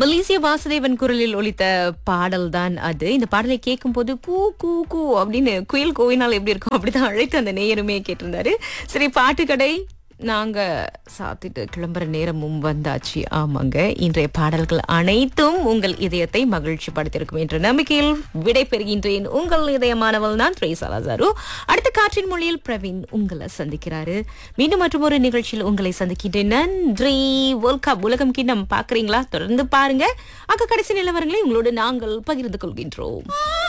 மலேசிய வாசுதேவன் குரலில் ஒலித்த பாடல் தான் அது இந்த பாடலை கேட்கும் போது கூ கூ கூ அப்படின்னு குயில் கோவினால் எப்படி இருக்கும் அப்படிதான் அழைத்து அந்த நேயருமே கேட்டிருந்தாரு சரி பாட்டுக்கடை நாங்க சாத்திட்டு கிளம்புற நேரமும் வந்தாச்சு ஆமாங்க இன்றைய பாடல்கள் அனைத்தும் உங்கள் இதயத்தை மகிழ்ச்சி படுத்திருக்கும் என்ற நம்பிக்கையில் விடை பெறுகின்றேன் உங்கள் இதயமானவள் தான் த்ரேசாலாசாரு அடுத்த காற்றின் மொழியில் பிரவீன் உங்களை சந்திக்கிறாரு மீண்டும் மற்றும் ஒரு நிகழ்ச்சியில் உங்களை சந்திக்கின்றேன் நன்றி வேர்ல்ட் கப் உலகம் கிண்ணம் பாக்குறீங்களா தொடர்ந்து பாருங்க அங்க கடைசி நிலவரங்களை உங்களோடு நாங்கள் பகிர்ந்து கொள்கின்றோம்